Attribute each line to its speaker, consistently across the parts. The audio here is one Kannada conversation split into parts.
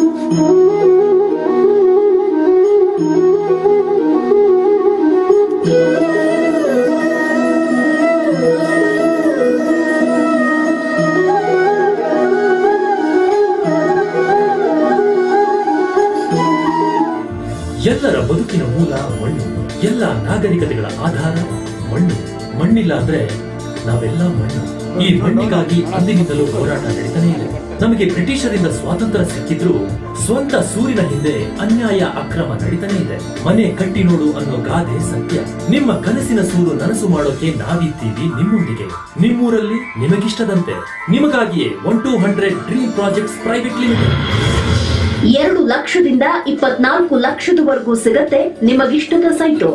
Speaker 1: ಎಲ್ಲರ ಬದುಕಿನ ಮೂಲ ಮಣ್ಣು ಎಲ್ಲ ನಾಗರಿಕತೆಗಳ ಆಧಾರ ಮಣ್ಣು ಮಣ್ಣಿಲ್ಲ ಅಂದ್ರೆ ನಾವೆಲ್ಲ ಮಣ್ಣು ಈ ಮಣ್ಣಿಗಾಗಿ ಅಂದಿನಿಂದಲೂ ಹೋರಾಟ ನಡೀತಾನೆ ಇದೆ ನಮಗೆ ಬ್ರಿಟಿಷರಿಂದ ಸ್ವಾತಂತ್ರ್ಯ ಸಿಕ್ಕಿದ್ರು ಸ್ವಂತ ಸೂರಿನ ಹಿಂದೆ ಅನ್ಯಾಯ ಅಕ್ರಮ ನಡೀತಾನೆ ಇದೆ ಮನೆ ಕಟ್ಟಿ ನೋಡು ಅನ್ನೋ ಗಾದೆ ಸತ್ಯ ನಿಮ್ಮ ಕನಸಿನ ಸೂರು ನನಸು ಮಾಡೋಕೆ ನಾವಿದ್ದೀವಿ ನಿಮ್ಮೊಂದಿಗೆ ನಿಮ್ಮೂರಲ್ಲಿ ನಿಮಗಿಷ್ಟದಂತೆ ನಿಮಗಾಗಿಯೇ one two hundred dream projects private limited
Speaker 2: ಎರಡು ಲಕ್ಷದಿಂದ ಇಪ್ಪತ್ನಾಲ್ಕು ಲಕ್ಷದವರೆಗೂ ಸಿಗತ್ತೆ ನಿಮಗಿಷ್ಟದ ಸೈಟು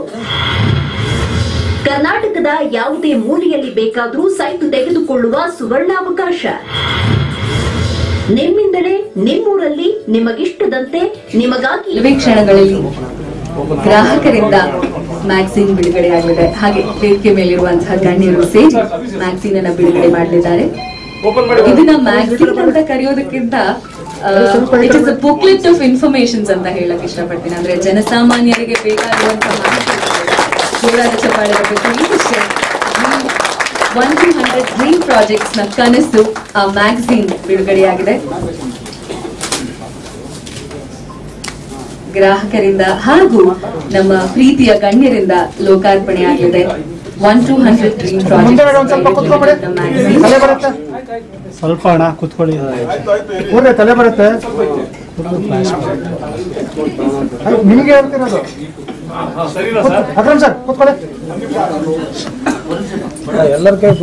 Speaker 2: ಕರ್ನಾಟಕದ ಯಾವುದೇ ಮೂಲೆಯಲ್ಲಿ ಬೇಕಾದರೂ ಸೈಟು ತೆಗೆದುಕೊಳ್ಳುವ ಸುವರ್ಣಾವಕಾಶ ನಿಮ್ಮಿಂದಲೇ ನಿಮ್ಮೂರಲ್ಲಿ ನಿಮಗಿಷ್ಟದಂತೆ ನಿಮಗಾಗಿ
Speaker 3: ಕೆಲವೇ ಕ್ಷಣಗಳಲ್ಲಿ ಗ್ರಾಹಕರಿಂದ ಮ್ಯಾಗ್ಝಿನ್ ಬಿಡುಗಡೆ ಆಗಲಿದೆ ಹಾಗೆ ವೇದಿಕೆ ಮೇಲಿರುವಂತಹ ಗಣ್ಯರು ಸೇರಿ ಮ್ಯಾಗ್ಝಿನ್ ಅನ್ನ ಬಿಡುಗಡೆ ಮಾಡಲಿದ್ದಾರೆ ಇದನ್ನ ಮ್ಯಾಗ್ಝಿನ್ ಅಂತ ಕರೆಯೋದಕ್ಕಿಂತ it is booklet of informations ಅಂತ ಹೇಳಕ್ ಇಷ್ಟಪಡ್ತೀನಿ ಅಂದ್ರೆ ಜನಸಾಮಾನ್ಯರಿಗೆ ಬೇಕಾಗಿರುವಂತಹ ಮಾಹಿತಿ ಜೋರಾದ ಚಪ್ಪಾಳೆ ಬಗ್ಗೆ ಇದಿಷ್ಟೇ one two hundred dream projects ನ ಕನಸು ಆ ಮ್ಯಾಗಝೀನ್ ಬಿಡುಗಡೆಯಾಗಿದೆ ಗ್ರಾಹಕರಿಂದ ಹಾಗೂ ನಮ್ಮ ಪ್ರೀತಿಯ ಗಣ್ಯರಿಂದ ಲೋಕಾರ್ಪಣೆ ಆಗಿದೆ ಒನ್ ಟು ಹಂಡ್ರೆಡ್ ಡ್ರೀಮ್
Speaker 4: ಮುಂದೆಗಡೆ ಒಂದ್ ಸ್ವಲ್ಪ ಕುತ್ಕೊಂಡ್ಬಿಡಿ. ತಲೆ ಬರುತ್ತೆ
Speaker 3: ಪ್ರಾಜೆಕ್ಟ್
Speaker 4: ಸ್ವಲ್ಪ ಅಣ್ಣ ಕುತ್ಕೊಳ್ಳಿ ಕೂರ್ರೆ ತಲೆ ಬರುತ್ತೆ ಅಯ್ಯೋ, ನಿಮಗೆ ಹೇಳ್ತಿರೋದು ಕೂತ್- ಅಕ್ರಮ್ ಸರ್ ಕೂತ್ಕೊಳ್ಳಿ ಎಲ್ಲರ ಕೈ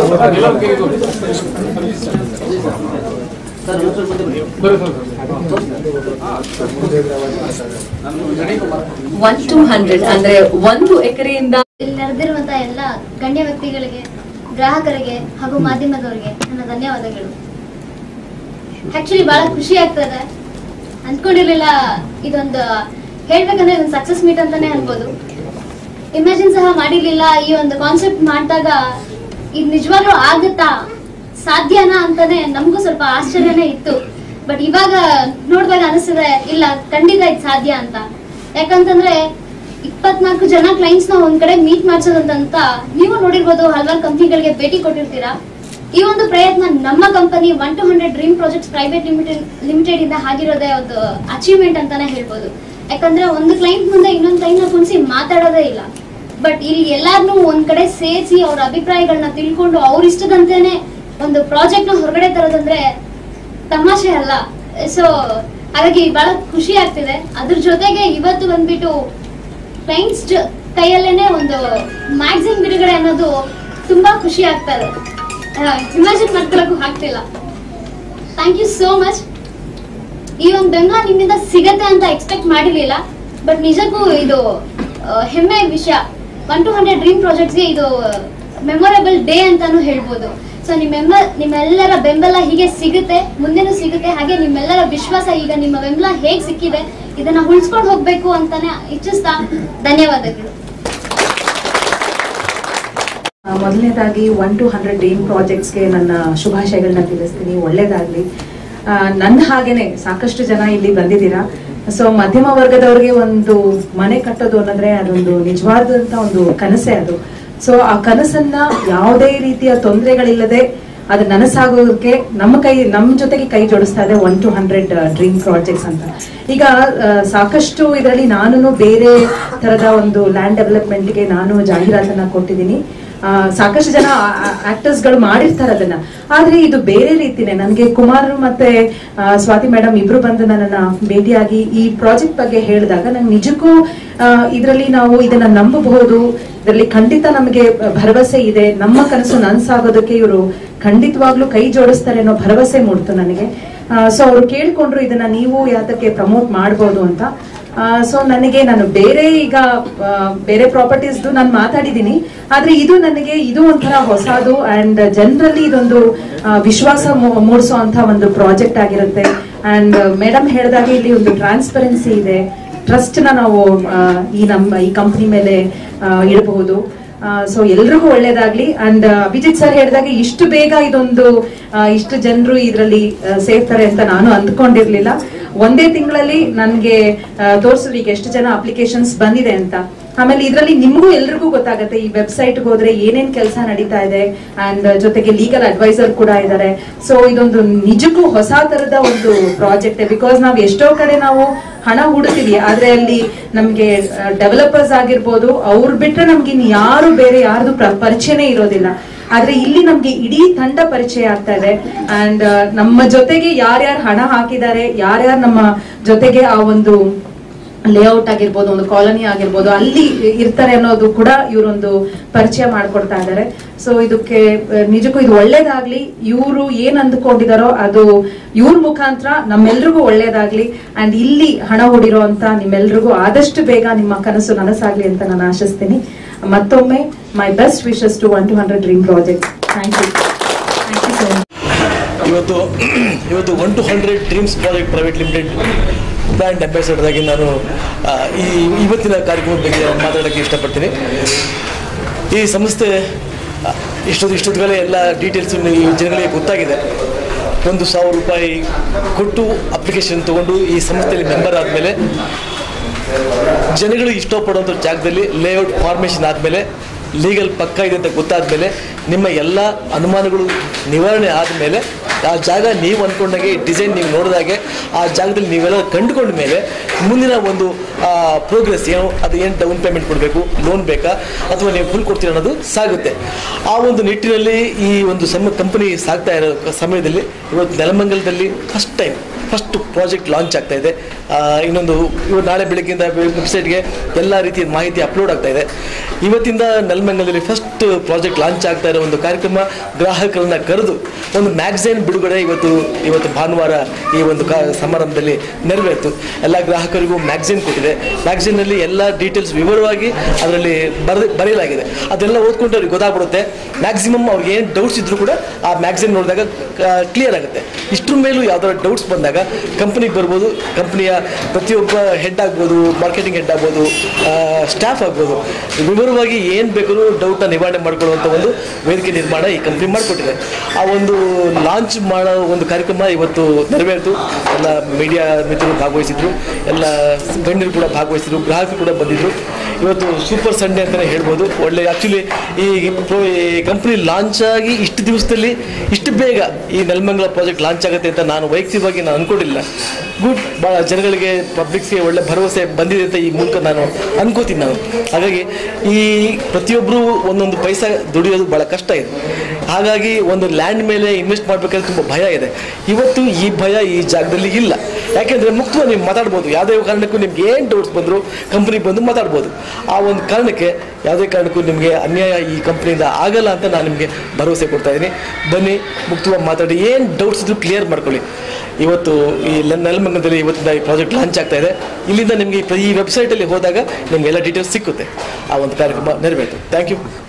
Speaker 3: ಒನ್ ಟು ಹಂಡ್ರೆಡ್ ಅಂದ್ರೆ ಒಂದು ಎಕರೆಯಿಂದ
Speaker 5: ಇಲ್ಲಿ ನಡೆದಿರುವಂತಹ ಎಲ್ಲ ಗಣ್ಯ ವ್ಯಕ್ತಿಗಳಿಗೆ ಗ್ರಾಹಕರಿಗೆ ಹಾಗೂ ಮಾಧ್ಯಮದವರಿಗೆ ನನ್ನ ಧನ್ಯವಾದಗಳು ಆಕ್ಚುಲಿ ಬಹಳ ಖುಷಿ ಆಗ್ತದೆ ಅಂದ್ಕೊಂಡಿರ್ಲಿಲ್ಲ ಇದೊಂದು ಹೇಳ್ಬೇಕಂದ್ರೆ ಇದೊಂದು ಸಕ್ಸಸ್ ಮೀಟ್ ಅಂತಾನೆ ಅನ್ಬೋದು ಇಮ್ಯಾಜಿನ್ ಸಹ ಮಾಡಿರ್ಲಿಲ್ಲ ಈ ಒಂದು ಕಾನ್ಸೆಪ್ಟ್ ಮಾಡಿದಾಗ ಇದು ನಿಜವಾಗ್ಲೂ ಆಗುತ್ತಾ ಸಾಧ್ಯನಾ ಅಂತಾನೆ ನಮಗೂ ಸ್ವಲ್ಪ ಆಶ್ಚರ್ಯನೇ ಇತ್ತು ಬಟ್ ಇವಾಗ ನೋಡಿದಾಗ ಅನಿಸ್ತದೆ ಇಲ್ಲ ಖಂಡಿತ ಇದು ಸಾಧ್ಯ ಅಂತ ಯಾಕಂತಂದ್ರೆ ಇಪ್ಪತ್ನಾಲ್ಕು ಜನ ಕ್ಲೈಂಟ್ಸ್ ನ ಒಂದ್ ಕಡೆ ಮೀಟ್ ಮಾಡ್ಸೋದಂತ ನೀವು ನೋಡಿರ್ಬೋದು ಹಲವಾರು ಕಂಪ್ನಿಗಳಿಗೆ ಭೇಟಿ ಕೊಟ್ಟಿರ್ತೀರಾ ಈ ಒಂದು ಪ್ರಯತ್ನ ನಮ್ಮ company one two hundred dream projects private limited limited ಇಂದ ಆಗಿರೋದೇ ಒಂದು ಅಚೀವ್ಮೆಂಟ್ ಅಂತಾನೆ ಹೇಳ್ಬೋದು ಯಾಕಂದ್ರೆ ಒಂದು ಕ್ಲೈಂಟ್ ಮುಂದೆ ಇನ್ನೊಂದು ಕ್ಲೈಂಟ್ ನ ಕುಣಿಸಿ ಮಾತಾಡೋದೇ ಇಲ್ಲ ಬಟ್ ಇಲ್ಲಿ ಎಲ್ಲಾರ್ನು ಒಂದ್ ಕಡೆ ಸೇರಿಸಿ ಅವ್ರ ಅಭಿಪ್ರಾಯಗಳನ್ನ ತಿಳ್ಕೊಂಡು ಅವ್ರ ಇಷ್ಟದಂತೆನೆ ಒಂದು ಪ್ರಾಜೆಕ್ಟ್ ನ ಹೊರಗಡೆ ತರೋದಂದ್ರೆ ತಮಾಷೆ ಅಲ್ಲ ಸೊ ಹಾಗಾಗಿ ಬಹಳ ಖುಷಿ ಆಗ್ತಿದೆ ಅದ್ರ ಜೊತೆಗೆ ಇವತ್ತು ಬಂದ್ಬಿಟ್ಟು ಕ್ಲೈಂಟ್ಸ್ ಕೈಯಲ್ಲೇನೆ ಒಂದು ಮ್ಯಾಗ್ಝಿನ್ ಬಿಡುಗಡೆ ಅನ್ನೋದು ತುಂಬಾ ಖುಷಿ ಆಗ್ತಾ ಇದೆ ಇಮ್ಯಾಜಿನ್ ಮಾಡ್ಕೊಳಕ್ಕೂ ಆಗ್ತಿಲ್ಲ ಥ್ಯಾಂಕ್ ಯು ಸೋ ಮಚ್ ಈ ಒಂದು ಬೆಂಬಲ ನಿಮ್ಮಿಂದ ಸಿಗತ್ತೆ ಅಂತ ಎಕ್ಸ್ಪೆಕ್ಟ್ ಮಾಡಿರ್ಲಿಲ್ಲ ಬಟ್ ನಿಜಕ್ಕೂ ಇದು ಆ, ಹೆಮ್ಮೆ ವಿಷಯ ಒನ್ ಟು ಹಂಡ್ರೆಡ್ ಡ್ರೀಮ್ ಪ್ರಾಜೆಕ್ಟ್ಸ್ಗೆ ಇದು ಮೆಮೊರೇಬಲ್ ಡೇ ಅಂತಾನು ಹೇಳ್ಬೋದು ಸೊ ನಿಮ್ಮೆಲ್ಲ ನಿಮ್ಮೆಲ್ಲರ ಬೆಂಬಲ ಹೀಗೆ ಸಿಗುತ್ತೆ ಮುಂದೆನೂ ಸಿಗುತ್ತೆ ಹಾಗೆ ನಿಮ್ಮೆಲ್ಲರ ವಿಶ್ವಾಸ ಈಗ ನಿಮ್ಮ ಬೆಂಬಲ ಹೇಗ್ ಸಿಕ್ಕಿದೆ ಇದನ್ನ ಉಳಿಸ್ಕೊಂಡು ಹೋಗ್ಬೇಕು ಅಂತಾನೆ ಇಚ್ಛಿಸ್ತಾ ಧನ್ಯವಾದಗಳು
Speaker 6: ಆ, ಮೊದಲನೇದಾಗಿ ಒನ್ ಟು ಹಂಡ್ರೆಡ್ ಡ್ರೀಮ್ ಪ್ರಾಜೆಕ್ಟ್ಸ್ಗೆ ನನ್ನ ಶುಭಾಶಯಗಳನ್ನ ತಿಳಿಸ್ತೀನಿ ಒಳ್ಳೇದಾಗ್ಲಿ ಆ, ನನ್ನ ಹಾಗೇನೆ ಸಾಕಷ್ಟು ಜನ ಇಲ್ಲಿ ಬಂದಿದ್ದೀರಾ ಸೊ ಮಧ್ಯಮ ವರ್ಗದವ್ರಿಗೆ ಒಂದು ಮನೆ ಕಟ್ಟೋದು ಅನ್ನೋದ್ರೆ ಅದೊಂದು ನಿಜವಾದಂತ ಒಂದು ಕನಸೇ ಅದು ಸೊ ಆ ಕನಸನ್ನ ಯಾವುದೇ ರೀತಿಯ ತೊಂದರೆಗಳಿಲ್ಲದೆ ಅದು ನನಸಾಗೋದಕ್ಕೆ ನಮ್ಮ ಕೈ ನಮ್ಮ ಜೊತೆಗೆ ಕೈ ಜೋಡಿಸ್ತಾ ಇದೆ one two hundred dream projects ಅಂತ ಈಗ ಆ, ಸಾಕಷ್ಟು ಇದರಲ್ಲಿ ನಾನು ಬೇರೆ ತರದ ಒಂದು ಲ್ಯಾಂಡ್ ಡೆವಲಪ್ಮೆಂಟ್ಗೆ ನಾನು ಜಾಹೀರಾತನ್ನ ಕೊಟ್ಟಿದ್ದೀನಿ ಆ, ಸಾಕಷ್ಟು ಜನ ಆಕ್ಟರ್ಸ್ ಗಳು ಮಾಡಿರ್ತಾರೆ ಅದನ್ನ ಆದ್ರೆ ಇದು ಬೇರೆ ರೀತಿನೇ ನನಗೆ ಕುಮಾರ್ ಮತ್ತೆ ಆ, ಸ್ವಾತಿ ಮೇಡಮ್ ಇಬ್ರು ಬಂದು ನನ್ನನ್ನ ಭೇಟಿಯಾಗಿ ಈ ಪ್ರಾಜೆಕ್ಟ್ ಬಗ್ಗೆ ಹೇಳಿದಾಗ ನಂಗೆ ನಿಜಕ್ಕೂ ಇದರಲ್ಲಿ ನಾವು ಇದನ್ನ ನಂಬಬಹುದು ಇದರಲ್ಲಿ ಖಂಡಿತ ನಮಗೆ ಭರವಸೆ ಇದೆ ನಮ್ಮ ಕನಸು ನನ್ಸಾಗೋದಕ್ಕೆ ಇವರು ಖಂಡಿತವಾಗ್ಲೂ ಕೈ ಜೋಡಿಸ್ತಾರೆ ಅನ್ನೋ ಭರವಸೆ ಮೂಡ್ತು ನನಗೆ ಸೊ ಅವ್ರು ಕೇಳ್ಕೊಂಡ್ರು ಇದನ್ನ ನೀವು ಯಾತಕ್ಕೆ ಪ್ರಮೋಟ್ ಮಾಡ್ಬೋದು ಅಂತ ಸೊ ನನಗೆ ನಾನು ಬೇರೆ ಈಗ ಆ, ಬೇರೆ ಪ್ರಾಪರ್ಟೀಸ್ ನಾನು ಮಾತಾಡಿದ್ದೀನಿ ಆದ್ರೆ ಇದು ನನಗೆ ಇದು ಒಂಥರ ಹೊಸದು ಅಂಡ್ ಜನರಲ್ಲಿ ಇದೊಂದು ಆ, ವಿಶ್ವಾಸ ಮೂ- ಮೂಡಿಸೋ ಅಂತ ಒಂದು ಪ್ರಾಜೆಕ್ಟ್ ಆಗಿರುತ್ತೆ ಅಂಡ್ ಮೇಡಮ್ ಹೇಳಿದಾಗೆ ಇಲ್ಲಿ ಒಂದು ಟ್ರಾನ್ಸ್ಪರೆನ್ಸಿ ಇದೆ ಟ್ರಸ್ಟ್ ನ ನಾವು ಆ, ಈ ನಮ್ಮ ಈ ಕಂಪ್ನಿ ಮೇಲೆ ಆ, ಇಡಬಹುದು ಸೊ ಎಲ್ರಿಗೂ ಒಳ್ಳೇದಾಗ್ಲಿ ಅಂಡ್ ಅಭಿಜಿತ್ ಸರ್ ಹೇಳಿದಾಗ ಇಷ್ಟು ಬೇಗ ಇದೊಂದು ಆ, ಇಷ್ಟು ಜನರು ಇದರಲ್ಲಿ ಸೇರ್ತಾರೆ ಅಂತ ನಾನು ಅಂದ್ಕೊಂಡಿರ್ಲಿಲ್ಲ ಒಂದೇ ತಿಂಗಳಲ್ಲಿ ನನ್ಗೆ ತೋರಿಸಿದ್ರು ಈಗ ಎಷ್ಟು ಜನ ಅಪ್ಲಿಕೇಶನ್ಸ್ ಬಂದಿದೆ ಅಂತ ಆಮೇಲೆ ಇದರಲ್ಲಿ ನಿಮ್ಗೂ ಎಲ್ರಿಗೂ ಗೊತ್ತಾಗುತ್ತೆ ಈ ವೆಬ್ಸೈಟ್ ಹೋದ್ರೆ ಏನೇನ್ ಕೆಲಸ ನಡೀತಾ ಇದೆ ಅಂಡ್ ಜೊತೆಗೆ ಲೀಗಲ್ ಅಡ್ವೈಸರ್ ಕೂಡ ಇದ್ದಾರೆ ಸೊ ಇದೊಂದು ನಿಜಕ್ಕೂ ಹೊಸ ತರದ ಒಂದು ಪ್ರಾಜೆಕ್ಟ್ ಬಿಕಾಸ್ ನಾವ್ ಎಷ್ಟೋ ಕಡೆ ನಾವು ಹಣ ಹೂಡ್ತೀವಿ ಆದ್ರೆ ಅಲ್ಲಿ ನಮ್ಗೆ ಡೆವಲಪರ್ಸ್ ಆಗಿರ್ಬೋದು ಅವ್ರು ಬಿಟ್ರೆ ನಮ್ಗೆ ಇನ್ ಯಾರು ಬೇರೆ ಯಾರ್ದು ಪ್ರ- ಪರಿಚಯನೇ ಇರೋದಿಲ್ಲ ಆದ್ರೆ ಇಲ್ಲಿ ನಮ್ಗೆ ಇಡೀ ತಂಡ ಪರಿಚಯ ಆಗ್ತಾ ಇದೆ ಅಂಡ್ ನಮ್ಮ ಜೊತೆಗೆ ಯಾರ್ಯಾರು ಹಣ ಹಾಕಿದ್ದಾರೆ ಯಾರ್ಯಾರು ನಮ್ಮ ಜೊತೆಗೆ ಆ ಒಂದು ಲೇಔಟ್ ಆಗಿರ್ಬೋದು ಒಂದು ಕಾಲನಿ ಆಗಿರ್ಬೋದು ಅಲ್ಲಿ ಇರ್ತಾರೆ ಅನ್ನೋದು ಕೂಡ ಇವರೊಂದು ಪರಿಚಯ ಮಾಡ್ಕೊಡ್ತಾ ಇದ್ದಾರೆ ಸೊ ಇದಕ್ಕೆ ಆ, ನಿಜಕ್ಕೂ ಇದು ಒಳ್ಳೇದಾಗ್ಲಿ ಇವರು ಏನ್ ಅಂದ್ಕೊಂಡಿದಾರೋ ಅದು ಇವ್ರ ಮುಖಾಂತರ ನಮ್ಮೆಲ್ರಿಗೂ ಒಳ್ಳೇದಾಗ್ಲಿ ಅಂಡ್ ಇಲ್ಲಿ ಹಣ ಹೂಡಿರೋ ಅಂತ ನಿಮ್ಮೆಲ್ರಿಗೂ ಆದಷ್ಟು ಬೇಗ ನಿಮ್ಮ ಕನಸು ನನಸಾಗ್ಲಿ ಅಂತ ನಾನು ಆಶಿಸ್ತೀನಿ ಮತ್ತೊಮ್ಮೆ my best wishes to one two hundred dream project thank you thank you so much
Speaker 7: ಇವತ್ತು ಇವತ್ತು one two hundred dreams project private limited brand ambassador ಆಗಿ ನಾನು ಆ, ಈ ಇವತ್ತಿನ ಕಾರ್ಯಕ್ರಮದ ಬಗ್ಗೆ ಮಾತಾಡೋಕ್ಕೆ ಇಷ್ಟಪಡ್ತೀನಿ ಈ ಸಂಸ್ಥೆ ಆ, ಇಷ್ಟೊತ್ತು ಇಷ್ಟೊತ್ತಿಗೆಲ್ಲ ಎಲ್ಲ ಡೀಟೇಲ್ಸ್ ಈ ಜನಗಳಿಗೆ ಗೊತ್ತಾಗಿದೆ ಒಂದು ಸಾವಿರ ರೂಪಾಯಿ ಕೊಟ್ಟು ಅಪ್ಲಿಕೇಶನ್ ತೊಗೊಂಡು ಈ ಸಂಸ್ಥೆಯಲ್ಲಿ ಮೆಂಬರ್ ಆದಮೇಲೆ ಜನಗಳು ಇಷ್ಟಪಡುವಂಥ ಜಾಗದಲ್ಲಿ ಲೇಔಟ್ ಫಾರ್ಮೇಷನ್ ಆದಮೇಲೆ ಲೀಗಲ್ ಪಕ್ಕ ಇದೆ ಅಂತ ಗೊತ್ತಾದ್ಮೇಲೆ ನಿಮ್ಮ ಎಲ್ಲ ಅನುಮಾನಗಳು ನಿವಾರಣೆ ಆದಮೇಲೆ ಆ ಜಾಗ ನೀವು ಅಂದ್ಕೊಂಡಾಗೆ ಡಿಸೈನ್ ನೀವು ನೋಡಿದಾಗೆ ಆ ಜಾಗದಲ್ಲಿ ನೀವೆಲ್ಲ ಕಂಡುಕೊಂಡ ಮೇಲೆ ಮುಂದಿನ ಒಂದು ಪ್ರೋಗ್ರೆಸ್ ಏನು ಅದು ಏನು ಡೌನ್ ಪೇಮೆಂಟ್ ಕೊಡಬೇಕು ಲೋನ್ ಬೇಕಾ ಅಥವಾ ನೀವು ಫುಲ್ ಕೊಡ್ತೀರ ಅನ್ನೋದು ಸಾಗುತ್ತೆ ಆ ಒಂದು ನಿಟ್ಟಿನಲ್ಲಿ ಈ ಒಂದು ಸಮ ಕಂಪನಿ ಸಾಗ್ತಾ ಇರೋ ಸಮಯದಲ್ಲಿ ಇವತ್ತು ನೆಲಮಂಗಲದಲ್ಲಿ first time first project launch ಆಗ್ತಾ ಇದೆ ಆ, ಇನ್ನೊಂದು ಇವು ನಾಳೆ ಬೆಳಗ್ಗೆಯಿಂದ ವೆಬ್ಸೈಟ್ಗೆ ಎಲ್ಲ ರೀತಿಯ ಮಾಹಿತಿ ಅಪ್ಲೋಡ್ ಆಗ್ತಾ ಇದೆ ಇವತ್ತಿಂದ ನೆಲಮಂಗಲದಲ್ಲಿ ಫಸ್ಟ್ ಪ್ರಾಜೆಕ್ಟ್ ಲಾಂಚ್ ಆಗ್ತಾ ಇರೋ ಒಂದು ಕಾರ್ಯಕ್ರಮ ಗ್ರಾಹಕರನ್ನ ಕರೆದು ಒಂದು ಮ್ಯಾಗ್ಝೈನ್ ಬಿಡುಗಡೆ ಇವತ್ತು ಇವತ್ತು ಭಾನುವಾರ ಈ ಒಂದು ಕಾ ಸಮಾರಂಭದಲ್ಲಿ ನೆರವೇರಿತು ಎಲ್ಲ ಗ್ರಾಹಕರಿಗೂ ಮ್ಯಾಗ್ಝಿನ್ ಕೊಟ್ಟಿದೆ ಮ್ಯಾಗ್ಝಿನಲ್ಲಿ ಎಲ್ಲ ಡೀಟೇಲ್ಸ್ ವಿವರವಾಗಿ ಅದರಲ್ಲಿ ಬರೆದು ಬರೆಯಲಾಗಿದೆ ಅದೆಲ್ಲ ಓದ್ಕೊಂಡು ಅವ್ರಿಗೆ ಗೊತ್ತಾಗ್ಬಿಡುತ್ತೆ ಮ್ಯಾಕ್ಸಿಮಮ್ ಅವ್ರಿಗೆ ಏನು ಡೌಟ್ಸ್ ಇದ್ರೂ ಕೂಡ ಆ ಮ್ಯಾಗ್ಝಿನ್ ನೋಡಿದಾಗ ಕ್ಲಿಯರ್ ಆಗುತ್ತೆ ಇಷ್ಟ್ರ ಮೇಲೂ ಯಾವ್ದಾದ್ರು ಡೌಟ್ಸ್ ಬಂದಾಗ ಕಂಪ್ನಿಗೆ ಬರ್ಬೋದು ಕಂಪ್ನಿಯ ಪ್ರತಿಯೊಬ್ಬ ಹೆಡ್ ಆಗ್ಬೋದು ಮಾರ್ಕೆಟಿಂಗ್ ಹೆಡ್ ಆಗ್ಬೋದು ಸ್ಟಾಫ್ ಆಗ್ಬೋದು ವಿವರವಾಗಿ ಏನು ಬೇಕಾದ್ರೂ ಡೌಟ್ನ ನಿವಾರಣೆ ಮಾಡ್ಕೊಳ್ಳುವಂಥ ಒಂದು ವೇದಿಕೆ ನಿರ್ಮಾಣ ಈ ಕಂಪ್ನಿ ಮಾಡಿಕೊಟ್ಟಿದೆ ಆ ಒಂದು ಲಾಂಚ್ ಮಾಡೋ ಒಂದು ಕಾರ್ಯಕ್ರಮ ಇವತ್ತು ನೆರವೇರಿತು ಎಲ್ಲ ಮೀಡಿಯಾ ಮಿತ್ರರು ಭಾಗವಹಿಸಿದ್ರು ಎಲ್ಲ ಗಣ್ಯರು ಕೂಡ ಭಾಗವಹಿಸಿದ್ರು ಗ್ರಾಹಕರು ಕೂಡ ಬಂದಿದ್ರು ಇವತ್ತು ಸೂಪರ್ ಸಂಡೇ ಅಂತಲೇ ಹೇಳ್ಬೋದು ಒಳ್ಳೆ ಆ್ಯಕ್ಚುಲಿ ಈ ಪ್ರೋ ಈ ಕಂಪ್ನಿ ಲಾಂಚ್ ಆಗಿ ಇಷ್ಟು ದಿವಸದಲ್ಲಿ ಇಷ್ಟು ಬೇಗ ಈ ನೆಲಮಂಗಲ ಪ್ರಾಜೆಕ್ಟ್ ಲಾಂಚ್ ಆಗುತ್ತೆ ಅಂತ ನಾನು ವೈಯಕ್ತಿಕವಾಗಿ ನಾನು ಅನ್ಕೊಂಡಿಲ್ಲ ಗುಡ್ ಭಾಳ ಜನಗಳಿಗೆ ಪಬ್ಲಿಕ್ಸ್ಗೆ ಒಳ್ಳೆ ಭರವಸೆ ಬಂದಿದೆ ಅಂತ ಈ ಮೂಲಕ ನಾನು ಅನ್ಕೋತೀನಿ ನಾನು ಹಾಗಾಗಿ ಈ ಪ್ರತಿಯೊಬ್ಬರು ಒಂದೊಂದು ಪೈಸಾ ದುಡಿಯೋದು ಭಾಳ ಕಷ್ಟ ಇದೆ ಹಾಗಾಗಿ ಒಂದು ಲ್ಯಾಂಡ್ ಮೇಲೆ ಇನ್ವೆಸ್ಟ್ ಮಾಡಬೇಕಾದ್ರೆ ತುಂಬ ಭಯ ಇದೆ ಇವತ್ತು ಈ ಭಯ ಈ ಜಾಗದಲ್ಲಿ ಇಲ್ಲ ಯಾಕೆಂದರೆ ಮುಕ್ತವಾಗಿ ನೀವು ಮಾತಾಡ್ಬೋದು ಯಾವುದೇ ಕಾರಣಕ್ಕೂ ನಿಮ್ಗೆ ಏನು ಡೌಟ್ಸ್ ಬಂದರೂ ಕಂಪ್ನಿಗೆ ಬಂದು ಮಾತಾಡ್ಬೋದು ಆ ಒಂದು ಕಾರಣಕ್ಕೆ ಯಾವುದೇ ಕಾರಣಕ್ಕೂ ನಿಮಗೆ ಅನ್ಯಾಯ ಈ ಕಂಪ್ನಿಯಿಂದ ಆಗಲ್ಲ ಅಂತ ನಾನು ನಿಮಗೆ ಭರವಸೆ ಕೊಡ್ತಾ ಇದ್ದೀನಿ ಬನ್ನಿ ಮುಕ್ತವಾಗಿ ಮಾತಾಡಿ ಏನು ಡೌಟ್ಸ್ ಇದ್ರೂ ಕ್ಲಿಯರ್ ಮಾಡ್ಕೊಳ್ಳಿ ಇವತ್ತು ಈ ಲ- ನೆಲಮಂಗಲದಲ್ಲಿ ಇವತ್ತಿಂದ ಈ ಪ್ರಾಜೆಕ್ಟ್ ಲಾಂಚ್ ಆಗ್ತಾ ಇದೆ ಇಲ್ಲಿಂದ ನಿಮಗೆ ಈ ವೆಬ್ಸೈಟಲ್ಲಿ ಹೋದಾಗ ನಿಮಗೆಲ್ಲ ಡೀಟೇಲ್ಸ್ ಸಿಕ್ಕುತ್ತೆ ಆ ಒಂದು ಕಾರ್ಯಕ್ರಮ ನೆರವೇರಿತು ಥ್ಯಾಂಕ್ ಯು